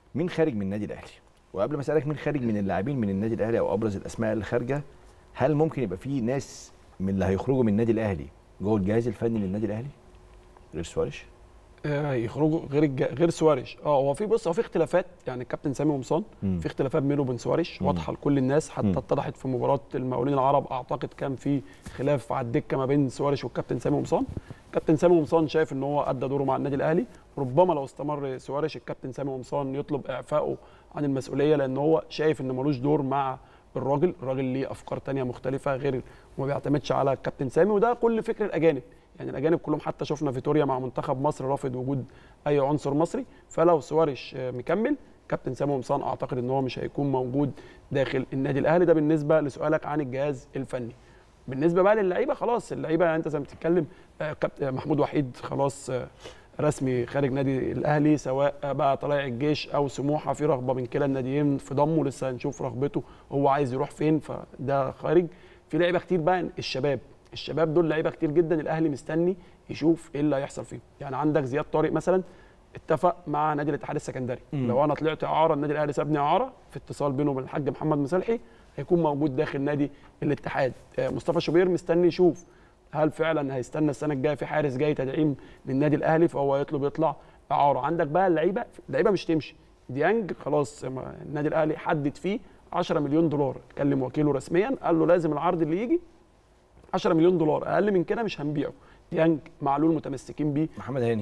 مين خارج من النادي الاهلي وقبل ما اسالك مين خارج من اللاعبين من النادي الاهلي او ابرز الاسماء اللي خارجه هل ممكن يبقى في ناس من اللي هيخرجوا من النادي الاهلي جوه الجهاز الفني للنادي الاهلي غير سواريش آه، يخرجوا غير الج... غير سواريش اه هو في بص هو في اختلافات يعني الكابتن سامي قمصان مم. في اختلافات بينه وبين سواريش مم. واضحه لكل الناس حتى مم. اتضحت في مباراه المقاولين العرب اعتقد كان في خلاف على الدكه ما بين سواريش والكابتن سامي قمصان كابتن سامي قمصان شايف ان هو ادى دوره مع النادي الاهلي ربما لو استمر سواريش الكابتن سامي قمصان يطلب اعفائه عن المسؤوليه لان هو شايف ان ملوش دور مع الراجل الراجل ليه افكار تانية مختلفه غير وما بيعتمدش على الكابتن سامي وده كل فكر الاجانب يعني الاجانب كلهم حتى شفنا فيتوريا مع منتخب مصر رافض وجود اي عنصر مصري فلو سواريش آه، مكمل كابتن سامي قمصان اعتقد ان هو مش هيكون موجود داخل النادي الاهلي ده بالنسبه لسؤالك عن الجهاز الفني بالنسبه بقى للعيبه خلاص اللعيبه يعني انت زي ما بتتكلم آه، كابت- آه، محمود وحيد خلاص آه، رسمي خارج نادي الاهلي سواء آه، بقى طلائع الجيش او سموحه في رغبه من كلا الناديين في ضمه لسه هنشوف رغبته هو عايز يروح فين فده خارج في لعيبه كتير بقى الشباب الشباب دول لعيبه كتير جدا الاهلي مستني يشوف ايه اللي هيحصل فيهم يعني عندك زياد طارق مثلا اتفق مع نادي الاتحاد السكندري مم. لو انا طلعت اعاره النادي الاهلي سابني اعاره في اتصال بينه وبين الحاج محمد مصلحي هيكون موجود داخل نادي الاتحاد آه، مصطفى شوبير مستني يشوف هل فعلا هيستنى السنه الجايه في حارس جاي تدعيم للنادي الاهلي فهو يطلب يطلع اعاره عندك بقى اللعيبه اللعيبه مش تمشي ديانج خلاص ما- النادي الاهلي حدد فيه 10 مليون دولار كلم وكيله رسميا قال له لازم العرض اللي يجي 10 مليون دولار اقل من كده مش هنبيعه ديانج معلول متمسكين بيه محمد هاني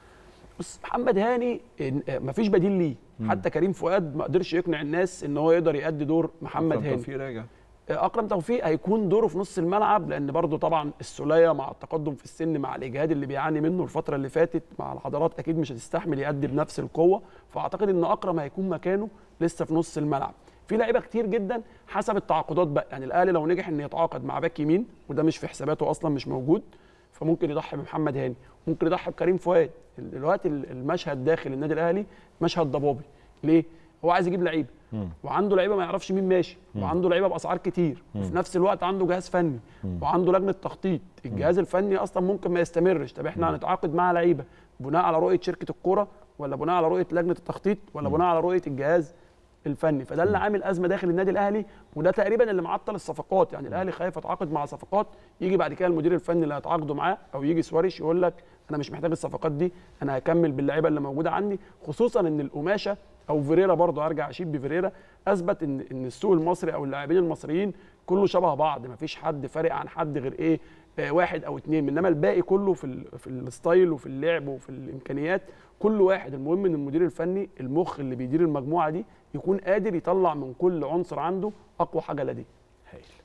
بص محمد هاني إن- آه، مفيش بديل ليه حتى كريم فؤاد ما قدرش يقنع الناس ان هو يقدر يأدي دور محمد أكرم هاني توفيق راجع آه، اكرم توفيق هيكون دوره في نص الملعب لان برضه طبعا السوليه مع التقدم في السن مع الاجهاد اللي بيعاني منه الفتره اللي فاتت مع الحضارات اكيد مش هتستحمل يأدي بنفس القوه فاعتقد ان اكرم هيكون مكانه لسه في نص الملعب في لعيبه كتير جدا حسب التعاقدات بقى يعني الاهلي لو نجح ان يتعاقد مع باك يمين وده مش في حساباته اصلا مش موجود فممكن يضحي بمحمد هاني ممكن يضحي بكريم فؤاد دلوقتي المشهد داخل النادي الاهلي مشهد ضبابي ليه هو عايز يجيب لعيبه وعنده لعيبه ما يعرفش مين ماشي وعنده لعيبه باسعار كتير وفي نفس الوقت عنده جهاز فني وعنده لجنه تخطيط الجهاز الفني اصلا ممكن ما يستمرش طب احنا هنتعاقد مع لعيبه بناء على رؤيه شركه الكوره ولا بناء على رؤيه لجنه التخطيط ولا بناء على رؤيه الجهاز الفني فده اللي عامل ازمه داخل النادي الاهلي وده تقريبا اللي معطل الصفقات يعني الاهلي خايف يتعاقد مع صفقات يجي بعد كده المدير الفني اللي هيتعاقدوا معاه او يجي سواريش يقول لك انا مش محتاج الصفقات دي انا هكمل باللعيبه اللي موجوده عندي خصوصا ان القماشه او فيريرا برضه ارجع اشيد بفيريرا اثبت ان ان السوق المصري او اللاعبين المصريين كله شبه بعض مفيش حد فارق عن حد غير ايه آه، واحد او اتنين انما الباقي كله في ال في الستايل وفي اللعب وفي الامكانيات كل واحد المهم ان المدير الفني المخ اللي بيدير المجموعه دي يكون قادر يطلع من كل عنصر عنده اقوى حاجه لديه هايل